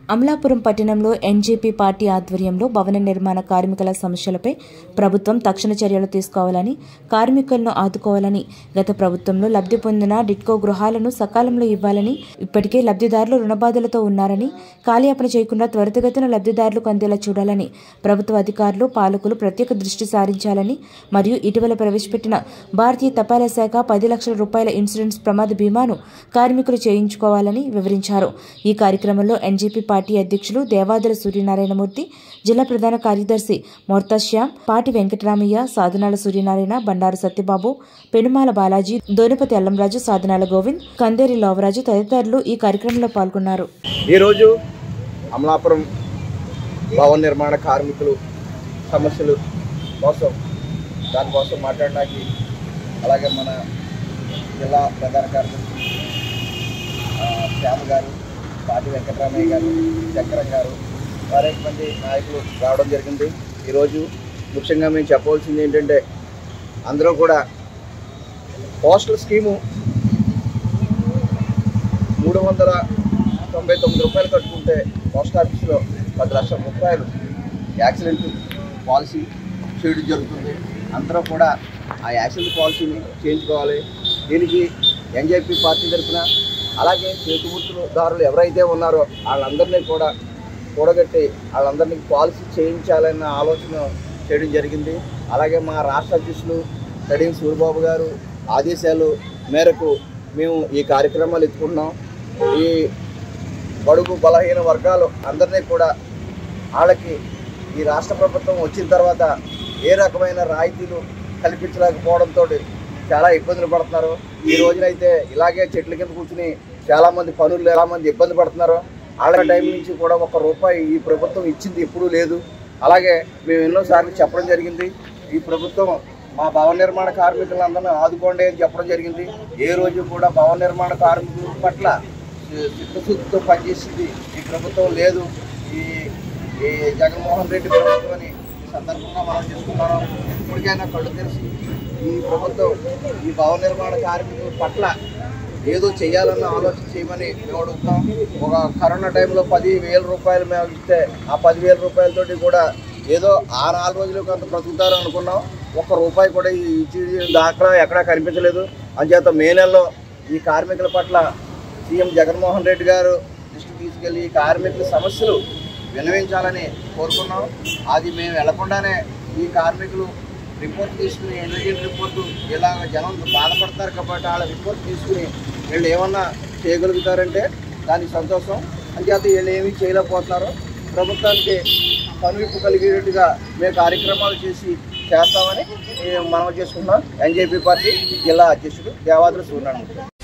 అమలాపురం పట్టణంలో NJP party ఆధ్వర్యంలో భవన నిర్మాణ కార్మికుల సమస్యలపై ప్రభుత్వం తక్షణ చర్యలు తీసుకోవాలని కార్మికులను ఆదుకోవాలని గత ప్రభుత్వంలో లబ్ధి పొందిన డిట్కో గృహాలను సకాలంలో ఇవ్వాలని ఇప్పటికే లబ్ధిదారులు రుణబాధలతో ఉన్నారని కాలయాపన చేయకుండా త్వరితగతిన లబ్ధిదారులకు అందేలా చూడాలని ప్రభుత్వ అధికారులు పాలకులు ప్రత్యేక దృష్టి సారించాలని మరియు ఇటీవల ప్రవేశపెట్టిన భారతీయ తపాలా శాఖ పది లక్షల రూపాయల ఇన్సూరెన్స్ ప్రమాద బీమాను కార్మికులు చేయించుకోవాలని వివరించారు ఈ కార్యక్రమంలో ఎన్జీపీ పార్టీ అధ్యక్షులు దేవాదుల సూర్యనారాయణమూర్తి జిల్లా ప్రధాన కార్యదర్శి మొర్తా శ్యామ్ పాటి వెంకటరామయ్య సాధనాల సూర్యనారాయణ బండారు సత్యబాబు పెనుమాల బాలాజీ దోనిపతి అల్లంరాజు సాధనాల గోవింద్ కందేరి లోవరాజు తదితరులు ఈ కార్యక్రమంలో పాల్గొన్నారు ఈరోజు అమలాపురం భవన నిర్మాణ కార్మికులు సమస్యలు కోసం దానికోసం మాట్లాడడానికి అలాగే మన జిల్లా ప్రధాన కార్యదర్శి ఆ, శ్యామ్ గారు పాటి వెంకటరామయ్య గారు శంకరం గారు అనేక మంది నాయకులు రావడం జరిగింది ఈరోజు ముఖ్యంగా మేము చెప్పవలసింది ఏంటంటే అందరూ కూడా పోస్టల్ స్కీము మూడు వందల తొంభై తొమ్మిది రూపాయలు కట్టుకుంటే పోస్ట్ ఆఫీస్లో పది లక్షల రూపాయలు యాక్సిడెంట్ పాలసీ చేయడం జరుగుతుంది అందరూ కూడా ఆ యాక్సిడెంట్ పాలసీని చేయించుకోవాలి దీనికి ఎన్జేపీ పార్టీ తరఫున అలాగే చేతివృత్తుదారులు ఎవరైతే ఉన్నారో వాళ్ళందరినీ కూడా కూడగట్టి వాళ్ళందరినీ పాలసీ చేయించాలన్న ఆలోచన చేయడం జరిగింది అలాగే మా రాష్ట్ర అధ్యక్షులు కడియం సూరిబాబు గారు ఆదేశాలు మేరకు మేము ఈ కార్యక్రమాలు ఎత్తుకుంటున్నాం ఈ బడుగు బలహీన వర్గాలు అందరినీ కూడా వాళ్ళకి ఈ రాష్ట్ర ప్రభుత్వం వచ్చిన తర్వాత ఏ రకమైన రాయితీలు కల్పించలేకపోవడంతో చాలా ఇబ్బందులు పడుతున్నారు ఈ రోజునైతే ఇలాగే చెట్ల కింద కూర్చుని చాలా మంది పనులు చాలా మంది ఇబ్బంది పడుతున్నారు వాళ్ళ టైం నుంచి కూడా ఒక రూపాయి ఈ ప్రభుత్వం ఇచ్చింది ఎప్పుడూ లేదు అలాగే మేము ఎన్నోసార్లు చెప్పడం జరిగింది ఈ ప్రభుత్వం మా భవన నిర్మాణ కార్మికులందరినీ ఆదుకోండి అని చెప్పడం జరిగింది ఏ రోజు కూడా భవన నిర్మాణ కార్మికుల పట్ల చిత్తశుద్ధితో పనిచేసింది ఈ ప్రభుత్వం లేదు ఈ ఈ జగన్మోహన్ రెడ్డి ప్రభుత్వం అని ఈ సందర్భంగా మనం చేసుకున్నాం ఇప్పటికైనా కళ్ళు తెరిచి ఈ ప్రభుత్వం ఈ భవన నిర్మాణ కార్మికుల పట్ల ఏదో చేయాలన్న ఆలోచన చేయమని మేము అడుగుతాం ఒక కరోనా టైంలో పది వేల రూపాయలు మేము ఇస్తే ఆ పదివేల రూపాయలతోటి కూడా ఏదో ఆ నాలుగు రోజులు కొంత బ్రతుకుతారు అనుకున్నాం ఒక్క రూపాయి కూడా ఈ ఇచ్చి దాఖలా ఎక్కడా కనిపించలేదు అంచేత మే నెలలో ఈ కార్మికుల పట్ల సీఎం జగన్మోహన్ రెడ్డి గారు దృష్టికి తీసుకెళ్లి ఈ కార్మికుల సమస్యలు విన్నవించాలని కోరుకున్నాం అది మేము వెళ్లకుండానే ఈ కార్మికులు రిపోర్ట్ తీసుకుని ఎన్నికల రిపోర్టు ఇలాగ జనం బాధపడతారు కాబట్టి వాళ్ళ రిపోర్ట్ తీసుకుని వీళ్ళు ఏమన్నా చేయగలుగుతారంటే దానికి సంతోషం అంచేత వీళ్ళు ఏమీ చేయలేకపోతున్నారు ప్రభుత్వానికి కనువిప్పు కలిగేటట్టుగా మేము కార్యక్రమాలు చేసి చేస్తామని మనం చేసుకున్నాం ఎన్జేపీ పార్టీ జిల్లా అధ్యక్షుడు దేవాదుల సూర్యనారాయణ